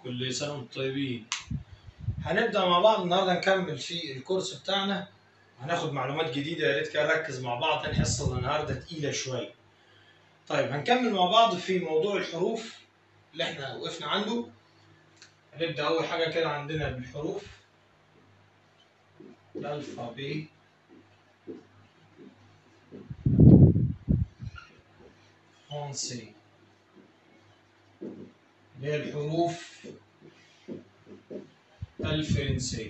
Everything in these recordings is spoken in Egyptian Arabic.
كل سنة وانتم طيبين هنبدأ مع بعض النهاردة نكمل في الكورس بتاعنا هناخد معلومات جديدة يا ريت كده نركز مع بعض تاني حصة النهاردة تقيلة شوية طيب هنكمل مع بعض في موضوع الحروف اللي احنا وقفنا عنده هنبدأ أول حاجة كده عندنا بالحروف الألفابي فرنسي اللي هي الحروف الفرنسية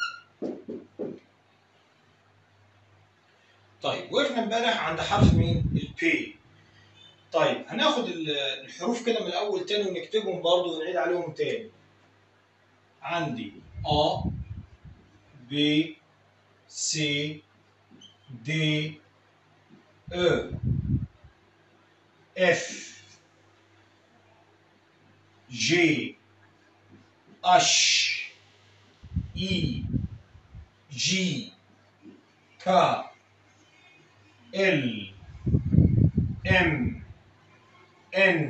طيب وقفنا امبارح عند حرف مين؟ البي طيب هناخد ال- الحروف كده من الأول تاني ونكتبهم برضه ونعيد عليهم تاني عندي A B C D E F G H I J K L M N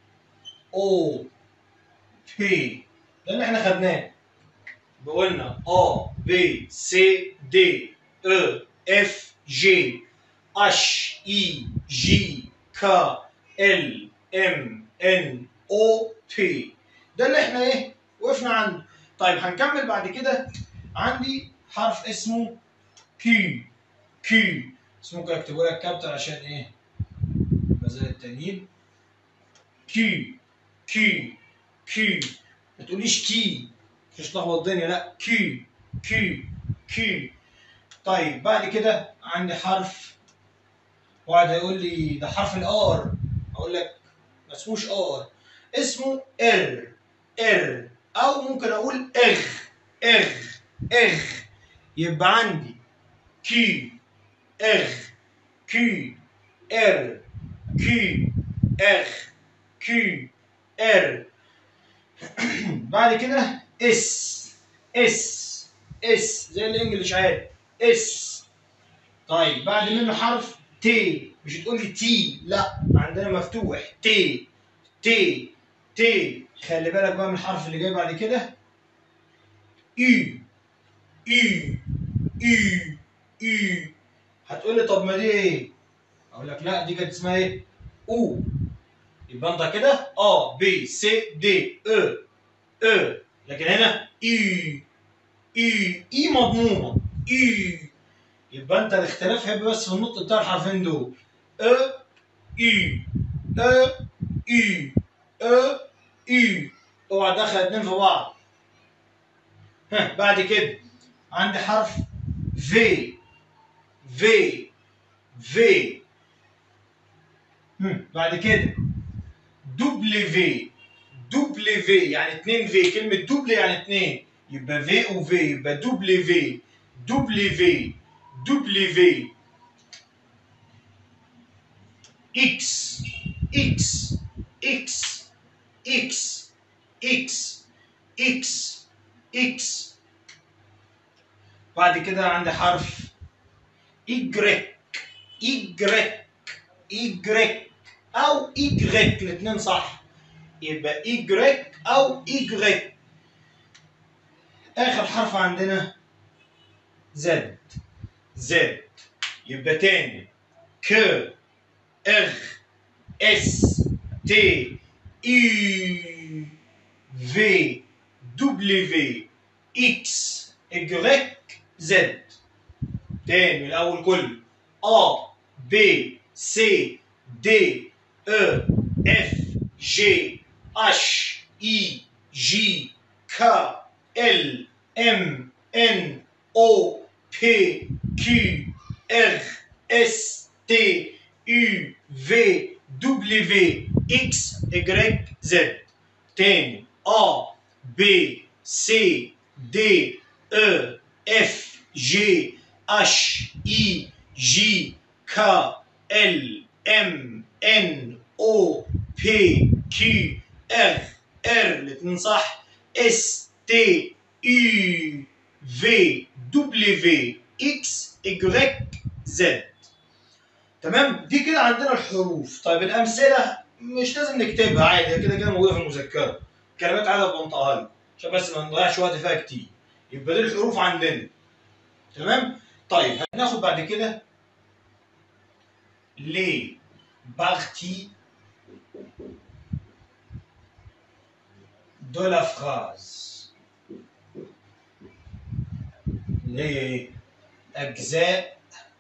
O P ده اللي احنا خدناه قلنا A B C D E F G H I J K L M N O P ده اللي احنا ايه وقفنا عنده طيب هنكمل بعد كده عندي حرف اسمه كي كي بس ممكن اكتبه لك كابتن عشان ايه يبقى زي التانيين كي كي كي ما تقوليش كي مش تلخبط الدنيا لا كي كي كي طيب بعد كده عندي حرف واحد هيقول لي ده حرف الار اقول لك ما اسموش ار اسمه ار ار او ممكن اقول اغ اغ اغ يبقى عندي كي اغ كي ار كي اغ كي ار بعد كده اس اس اس زي الانجليش عادي اس طيب بعد منه حرف تي مش تقول لي تي لا عندنا مفتوح تي تي تي خلي بالك بقى من الحرف اللي جاي بعد كده اي اي اي اي هتقول لي طب ما دي ايه؟ اقول لك لا دي كانت اسمها ايه؟ او يبقى انت كده ا بي سي دي ا ا لكن هنا اي اي اي مضمومه اي يبقى انت الاختلاف هيبقى بس في النطق بتاع الحرفين دول ا اي ا اي ا اي اوعى تدخل اتنين في بعض ها بعد كده عندي حرف في في في هم، بعد كده دبليو دبليو يعني اتنين في كلمة دوبل يعني اتنين يبقى في وفي يبقى دبليو دبليو دبليو اكس اكس اكس اكس اكس اكس اكس بعد كده عندي حرف إجريك إجريك إجريك أو إجريك الاتنين صح يبقى إجريك أو إجريك آخر حرف عندنا زد زد يبقى تاني ك إغ إس تي إي في دبليو إكس إجريك زد تاني من الاول كله A B C D E F G H I J K L M N O P Q R S T U V W X Y Z تاني A B C D E F G H I J K L M N O P Q R R الاتنين صح S T U V W X Y Z تمام دي كده عندنا الحروف طيب الامثله مش لازم نكتبها عادي هي كده كده موجوده في المذكره كلمات عايزه بنطقها لكم عشان بس ما نضيعش وقت فيها كتير يبقى دي الحروف عندنا تمام طيب هناخد بعد كده لي بارتي de la phrase اللي هي ايه؟ أجزاء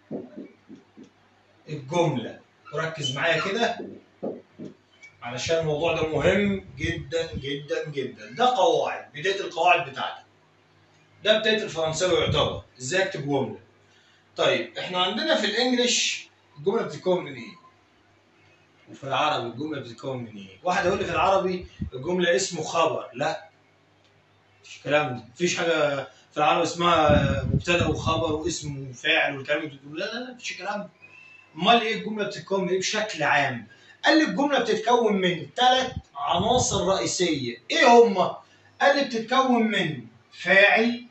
الجملة ركز معايا كده علشان الموضوع ده مهم جدا جدا جدا ده قواعد بداية القواعد بتاعتك ده بداية الفرنساوي يعتبر ازاي اكتب جملة طيب احنا عندنا في الانجليش الجملة بتتكون من ايه؟ وفي العربي الجملة بتتكون من ايه؟ واحد يقول لي في العربي الجملة اسمه خبر لا مفيش الكلام ده مفيش حاجة في العربي اسمها مبتدأ وخبر واسم وفاعل والكلام اللي بتقول لا لا لا مفيش الكلام ده امال ايه الجملة بتتكون من ايه بشكل عام؟ قال لي الجملة بتتكون من ثلاث عناصر رئيسية ايه هما؟ قال لي بتتكون من فاعل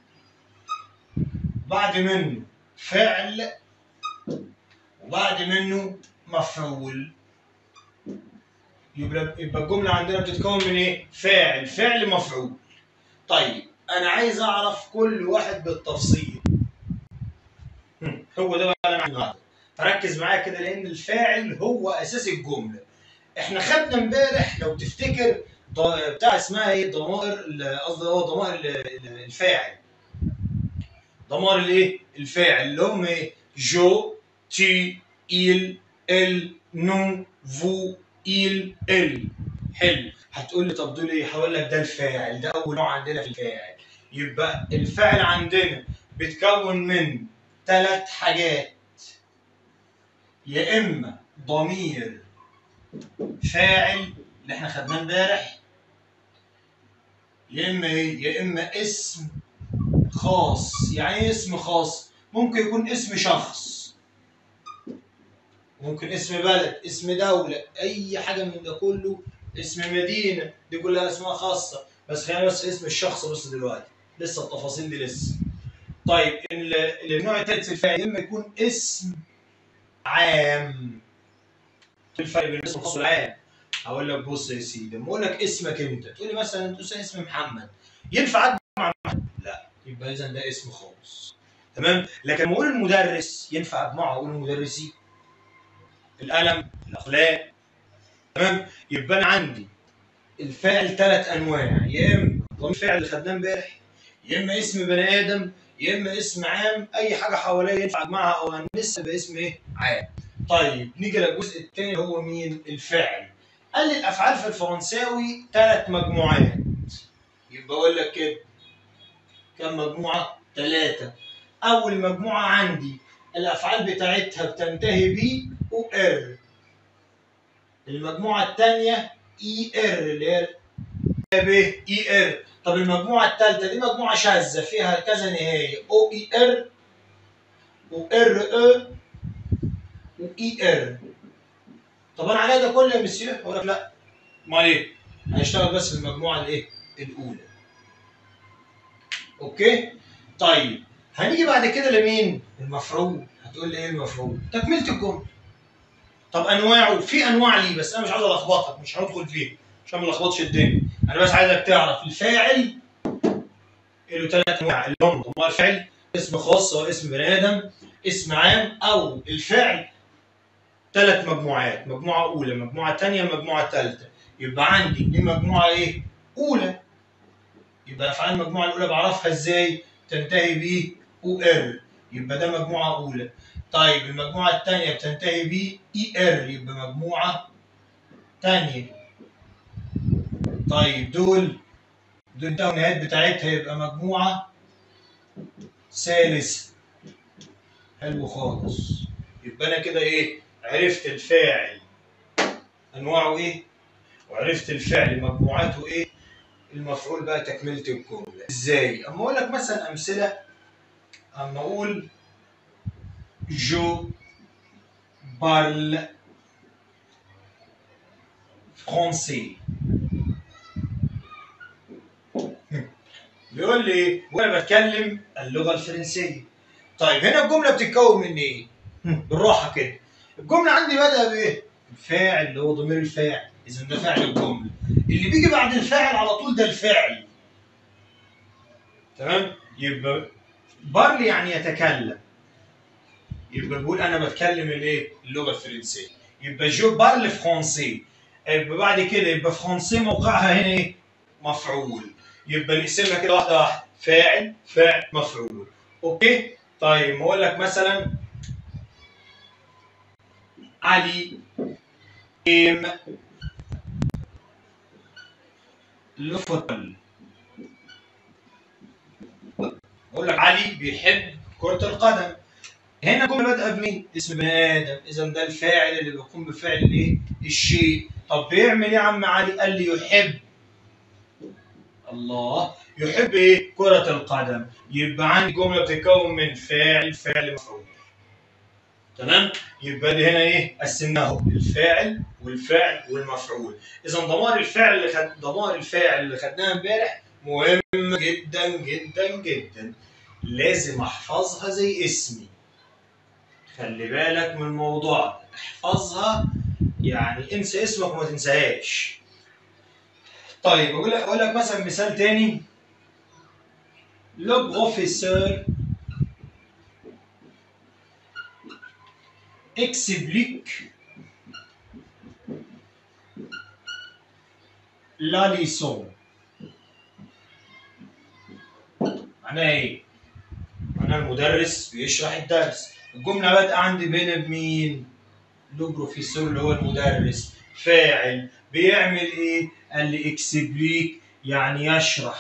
بعد منه فعل وبعد منه مفعول يبقى يبقى الجمله عندنا بتتكون من ايه؟ فاعل فعل مفعول. طيب انا عايز اعرف كل واحد بالتفصيل. هم، هو ده بقى اللي انا عايز أعرفه. فركز معايا كده لان الفاعل هو اساس الجمله. احنا خدنا امبارح لو تفتكر ض- بتاع اسمها ايه؟ ضمائر ال- قصدي هو ضمائر ال- ال- الفاعل. ضمائر الايه؟ الفاعل اللي هم ايه؟ جو تي il ال نو فو il ال حلو هتقول لي طب دول ايه؟ هقول لك ده الفاعل ده اول نوع عندنا في الفاعل يبقى الفاعل عندنا بيتكون من ثلاث حاجات يا اما ضمير فاعل اللي احنا خدناه امبارح يا اما ايه؟ يا اما اسم خاص يعني ايه اسم خاص؟ ممكن يكون اسم شخص ممكن اسم بلد اسم دولة أي حاجة من ده كله اسم مدينة دي كلها أسماء خاصة بس خلينا بس اسم الشخص بس دلوقتي لسه التفاصيل دي لسه طيب ال- النوع الثالث في الفاعل إما يكون اسم عام إيه الفرق بين الاسم الخاص والعام هقول لك بص يا سيدي لما اقول لك اسمك انت تقول لي مثلا انت اسم محمد ينفع اجمع مع محمد لا يبقى اذا ده اسم خاص تمام لكن لما اقول المدرس ينفع اجمعه اقول المدرسين القلم الاقلام تمام يبقى انا عندي الفاعل ثلاث انواع يا اما ضمير فاعل اللي خدناه امبارح يا اما اسم بني ادم يا اما اسم عام اي حاجه حواليا ينفع اجمعها او انسها باسم ايه عام طيب نيجي للجزء الثاني هو مين الفعل قال لي الافعال في الفرنساوي ثلاث مجموعات يبقى اقول لك كده كم مجموعه ثلاثه اول مجموعه عندي الافعال بتاعتها بتنتهي ب او ار المجموعه الثانيه اي ار اللي هي ب اي ار طب المجموعه الثالثه دي مجموعه شاذه فيها كذا نهايه او اي ار و ار او واي ار طب انا عليا ده كله يا مسيو اقول لك لا امال ايه هنشتغل بس في المجموعه الايه الاولى اوكي طيب هنيجي بعد كده لمين المفعول هتقول لي ايه المفعول تكمله الجمله طب انواعه في انواع ليه بس انا مش عاوز الخبطك مش هندخل فيه عشان ما نلخبطش الدنيا انا بس عايزك تعرف الفاعل له ثلاث انواع اللي هم هم الفعل اسم خاص سواء اسم بني ادم اسم عام او الفعل ثلاث مجموعات مجموعه اولى مجموعه ثانيه مجموعه ثالثه يبقى عندي دي مجموعه ايه اولى يبقى افعال المجموعه الاولى بعرفها ازاي تنتهي ب او ار يبقى ده مجموعه اولى طيب المجموعه الثانيه بتنتهي ب اي ار يبقى مجموعه ثانيه طيب دول دول انتهوا النهايات بتاعتها يبقى مجموعه ثالثه حلو خالص يبقى انا كده ايه عرفت الفاعل انواعه ايه وعرفت الفعل مجموعاته ايه المفعول بقى تكمله الجمله ازاي اما اقول لك مثلا امثله اما اقول جو بارل فرونسي بيقول لي ايه وانا بتكلم اللغه الفرنسيه طيب هنا الجمله بتتكون من ايه بالراحه كده الجمله عندي بدأ بايه الفاعل اللي هو ضمير الفاعل اذا ده فاعل الجمله اللي بيجي بعد الفاعل على طول ده الفاعل تمام يبقى بارل يعني يتكلم يبقى بقول انا بتكلم الايه اللغه الفرنسيه يبقى جو بارل فرونسي يبقى بعد كده يبقى فرونسي موقعها هنا ايه مفعول يبقى نقسمها كده واحده واحده فاعل فاعل مفعول اوكي طيب اقول لك مثلا علي ام لفوتبول اقول لك علي بيحب كرة القدم هنا الجملة بادئة بمين؟ اسم بني آدم، إذا ده الفاعل اللي بيقوم بفعل الإيه؟ الشيء، طب بيعمل إيه يا عم علي؟ قال لي يحب الله يحب إيه؟ كرة القدم، يبقى عندي جملة بتتكون من فاعل فعل مفعول. تمام؟ يبقى دي هنا إيه؟ قسمناه الفاعل والفعل والمفعول. إذا ضمار الفعل اللي خد ضمار الفاعل اللي خدناه امبارح مهم جدا جدا جدا. لازم احفظها زي اسمي خلي بالك من الموضوع احفظها يعني انسى اسمك وما تنساهاش طيب اقول لك اقول لك مثلا مثال تاني لو بروفيسور explique la leçon معناها ايه؟ معناها المدرس بيشرح الدرس الجملة بادئة عندي بين بمين؟ لو بروفيسور اللي هو المدرس فاعل بيعمل ايه؟ قال لي اكسبليك يعني يشرح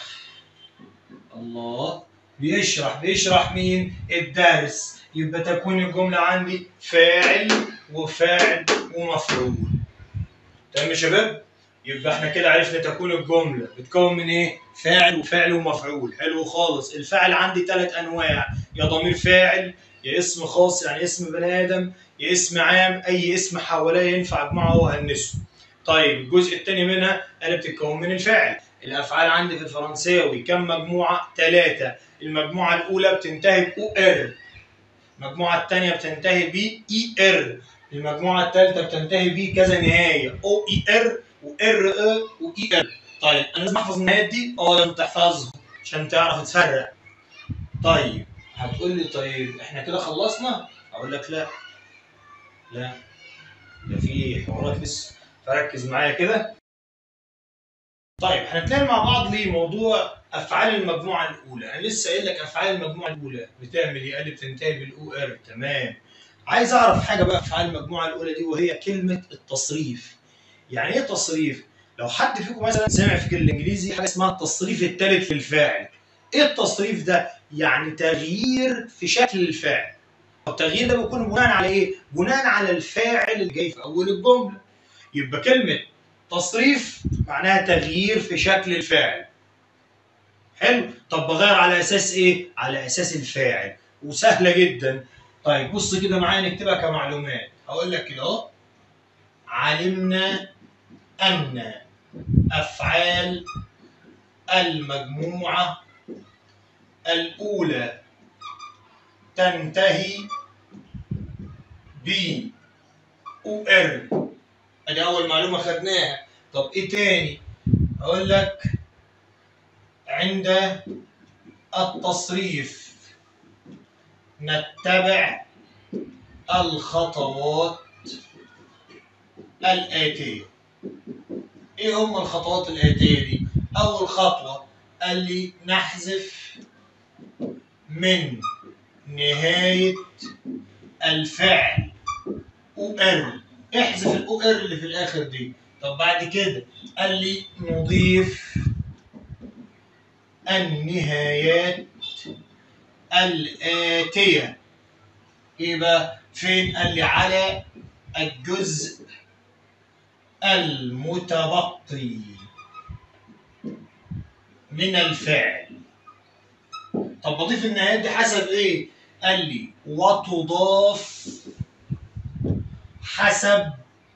الله بيشرح بيشرح مين؟ الدرس يبقى تكون الجملة عندي فاعل وفاعل ومفعول تمام يا شباب؟ يبقى احنا كده عرفنا تكون الجملة بتكون من ايه؟ فاعل وفعل ومفعول حلو خالص الفاعل عندي ثلاث انواع يا ضمير فاعل يا اسم خاص يعني اسم بني ادم يا اسم عام اي اسم حواليه ينفع اجمعه وهنسه طيب الجزء الثاني منها انا بتتكون من الفاعل الافعال عندي في الفرنساوي كم مجموعه ثلاثه المجموعه الاولى بتنتهي ب او ار المجموعه الثانيه بتنتهي ب اي ار المجموعه الثالثه بتنتهي ب كذا نهايه او اي ار وار ا واي ار طيب انا لازم احفظ النهايات دي اه لازم تحفظهم عشان تعرف تفرق طيب هتقول لي طيب احنا كده خلصنا اقول لك لا لا ده في حوارات لسه فركز معايا كده طيب هنتكلم مع بعض لموضوع افعال المجموعه الاولى انا لسه قايل لك افعال المجموعه الاولى بتعمل ايه قال لي بتنتهي بالاو ار تمام عايز اعرف حاجه بقى في افعال المجموعه الاولى دي وهي كلمه التصريف يعني ايه تصريف لو حد فيكم مثلا سمع في الانجليزي حاجه اسمها التصريف الثالث للفاعل ايه التصريف ده يعني تغيير في شكل الفاعل التغيير ده بيكون بناء على ايه بناء على الفاعل اللي جاي في اول الجمله يبقى كلمه تصريف معناها تغيير في شكل الفاعل حلو طب بغير على اساس ايه على اساس الفاعل وسهله جدا طيب بص كده معايا نكتبها كمعلومات هقول لك كده اهو علمنا ان افعال المجموعه الاولى تنتهي ب او ار ادي اول معلومه خدناها طب ايه تاني اقول لك عند التصريف نتبع الخطوات الآتية ايه هم الخطوات الآتية دي اول خطوة قال لي نحذف من نهاية الفعل او ار احذف الاو ار اللي في الاخر دي طب بعد كده قال لي نضيف النهايات الآتية ايه بقى فين قال لي على الجزء المتبقي من الفعل طب بضيف النهايات دي حسب ايه قال لي وتضاف حسب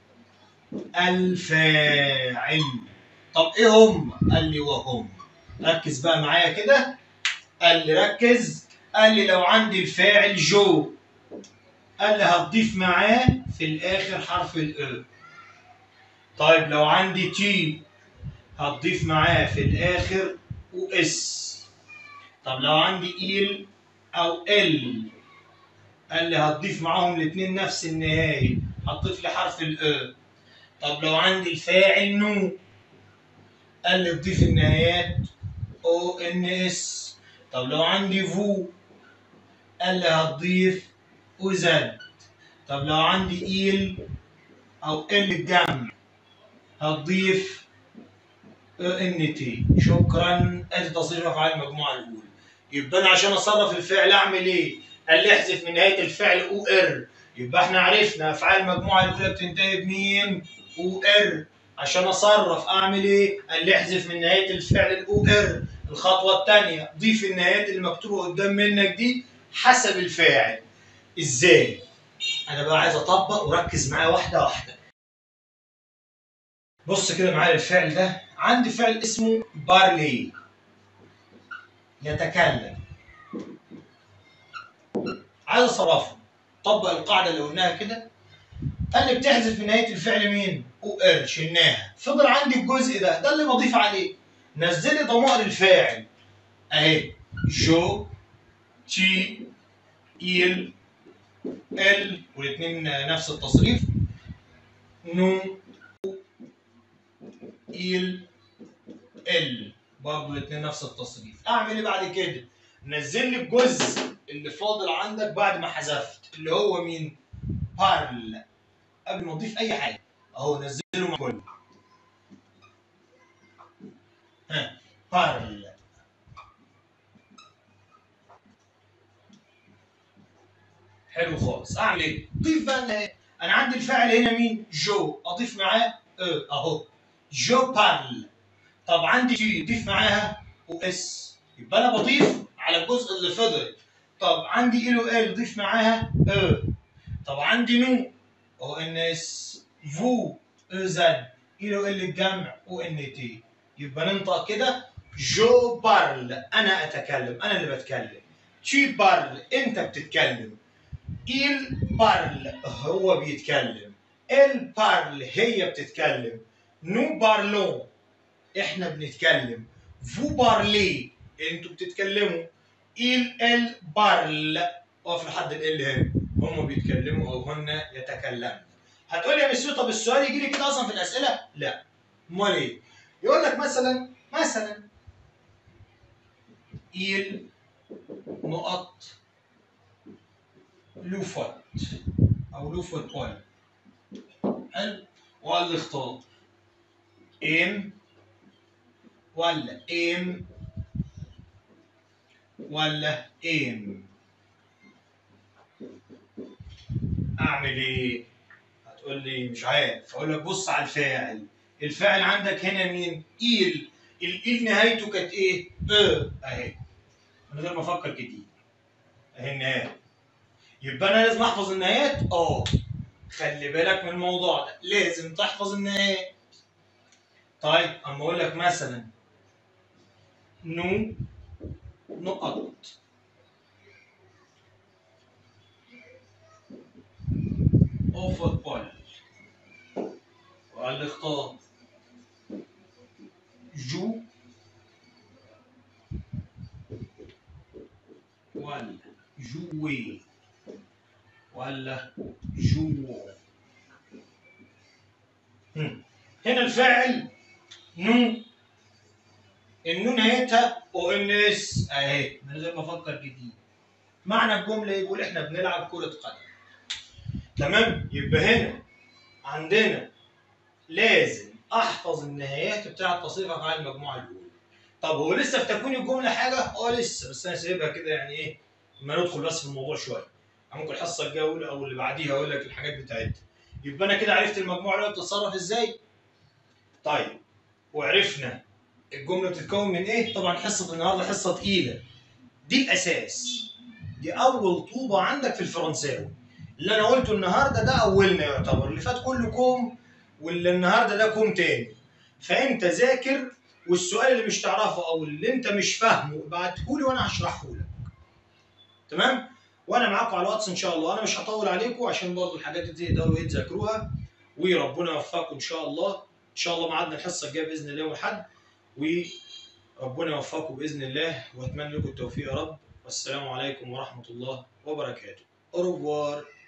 الفاعل طب ايه هم قال لي وهم ركز بقى معايا كده قال لي ركز قال لي لو عندي الفاعل جو قال لي هتضيف معاه في الاخر حرف الاو طيب لو عندي تي هتضيف معاه في الاخر واس طب لو عندي ايل او ال قال لي هتضيف معاهم الاثنين نفس النهايه هتضيف لي حرف الاو طب لو عندي الفاعل نو قال لي تضيف النهايات او ان اس طب لو عندي فو قال لي هتضيف او زد طب لو عندي ايل او ال الجمع هتضيف او ان تي شكرا ادي تصريف افعال المجموعه الاولى يبقى انا عشان اصرف الفعل اعمل ايه؟ قال لي احذف من نهايه الفعل او ار يبقى احنا عرفنا افعال المجموعه الاولى بتنتهي بمين؟ او ار عشان اصرف اعمل ايه؟ قال لي احذف من نهايه الفعل الاو ار الخطوه الثانيه ضيف النهايات المكتوبه قدام منك دي حسب الفاعل ازاي؟ انا بقى عايز اطبق وركز معايا واحده واحده بص كده معايا الفعل ده عندي فعل اسمه بارلي يتكلم عايز اصرفه طبق القاعده اللي قلناها كده قال لي بتحذف في نهايه الفعل مين؟ او ال شلناها فضل عندي الجزء ده ده اللي بضيف عليه نزل لي ضمائر الفاعل اهي جو تي ايل ال والاثنين نفس التصريف نو ايل ال برضه الاثنين نفس التصريف اعمل ايه بعد كده نزل لي الجزء اللي فاضل عندك بعد ما حذفت اللي هو مين بارل قبل ما اضيف اي حاجه اهو نزله مع كله ها بارل حلو خالص اعمل ايه ضيف بقى النهاية. انا عندي الفاعل هنا مين جو اضيف معاه او اهو جو بارل طب عندي تي ضيف معاها او اس يبقى انا بضيف على الجزء اللي فضل طب عندي ال ال ضيف معاها او طب عندي نو او ان اس فو او زد ال ال الجمع او ان تي يبقى ننطق كده جو بارل انا اتكلم انا اللي بتكلم تي بارل انت بتتكلم il بارل هو بيتكلم ال بارل هي بتتكلم نو بارلون احنا بنتكلم فو بارلي انتوا بتتكلموا il ال بارل اقف لحد ال هنا هم بيتكلموا او هن يتكلمن هتقول لي يا مسيو طب السؤال يجي لي كده اصلا في الاسئله لا امال ايه يقول لك مثلا مثلا il نقط لوفت او لوفت بول حلو وقال لي اختار ام ولا ام ولا ام اعمل ايه هتقول لي مش عارف اقول لك بص على الفاعل الفاعل عندك هنا مين ايل الايل نهايته كانت ايه ا اهي من غير ما افكر كتير اهي النهايه يبقى انا لازم احفظ النهايات اه خلي بالك من الموضوع ده لازم تحفظ النهايات طيب اما اقول لك مثلا نو نقط او فوتبول وقال لي اختار جو ولا جوي ولا جو هم. هنا الفاعل نو النون نهايتها او ان اس اهي من غير ما افكر كتير معنى الجمله يقول احنا بنلعب كره قدم تمام يبقى هنا عندنا لازم احفظ النهايات بتاعه تصريف افعال المجموعه الاولى طب هو لسه في تكوين الجمله حاجه اه لسه بس انا سايبها كده يعني ايه ما ندخل بس في الموضوع شويه ممكن الحصه الجايه اقول او اللي بعديها اقول لك الحاجات بتاعتها يبقى انا كده عرفت المجموعه الاولى بتتصرف ازاي طيب وعرفنا الجمله بتتكون من ايه طبعا حصه النهارده حصه تقيله دي الاساس دي اول طوبه عندك في الفرنساوي اللي انا قلته النهارده ده اولنا يعتبر اللي فات كله كوم واللي النهارده ده كوم تاني فانت ذاكر والسؤال اللي مش تعرفه او اللي انت مش فاهمه ابعته لي وانا هشرحه لك تمام وانا معاكم على الواتس ان شاء الله انا مش هطول عليكم عشان برضه الحاجات دي تقدروا ايه تذاكروها وربنا يوفقكم ان شاء الله ان شاء الله ميعادنا الحصه الجايه باذن الله يوم الاحد وربنا يوفقكم باذن الله واتمنى لكم التوفيق يا رب والسلام عليكم ورحمه الله وبركاته au revoir